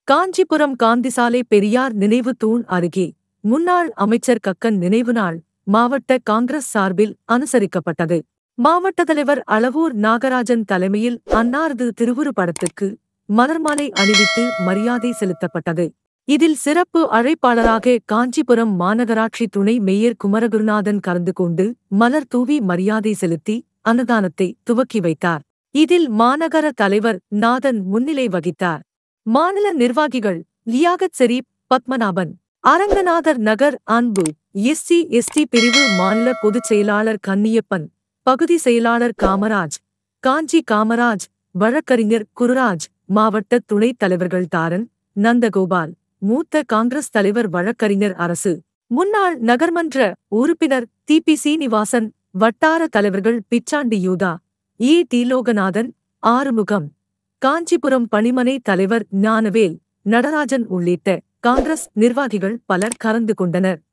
காஞ்சிபுரம் காந்திசாலை பெரியார் நினைவு தூண் அருகே முன்னாள் அமைச்சர் கக்கன் நினைவு நாள் மாவட்ட காங்கிரஸ் சார்பில் அனுசரிக்கப்பட்டது மாவட்ட தலைவர் அளவூர் நாகராஜன் தலைமையில் அன்னாரது திருவுருப்படத்துக்கு மலர்மாலை அணிவித்து மரியாதை செலுத்தப்பட்டது இதில் சிறப்பு அழைப்பாளராக காஞ்சிபுரம் மாநகராட்சி துணை மேயர் குமரகுருநாதன் கலந்து கொண்டு மலர் தூவி மரியாதை செலுத்தி அன்னதானத்தை துவக்கி வைத்தார் இதில் மாநகர தலைவர் நாதன் முன்னிலை வகித்தார் மாநில நிர்வாகிகள் லியாகத் செரீப் பத்மநாபன் அரங்கநாதர் நகர் அன்பு எஸ்சி எஸ்டி பிரிவு மாநில பொதுச் செயலாளர் கன்னியப்பன் பகுதி செயலாளர் காமராஜ் காஞ்சி காமராஜ் வழக்கறிஞர் குருராஜ் மாவட்ட துணைத் தலைவர்கள் தாரன் நந்தகோபால் மூத்த காங்கிரஸ் தலைவர் வழக்கறிஞர் அரசு முன்னாள் நகர்மன்ற உறுப்பினர் தி பி சீனிவாசன் வட்டார தலைவர்கள் பிச்சாண்டி யூதா ஏ தீலோகநாதன் ஆறுமுகம் காஞ்சிபுரம் பணிமனை தலைவர் ஞானவேல் நடராஜன் உள்ளிட்ட காங்கிரஸ் நிர்வாகிகள் பலர் கலந்து கொண்டனர்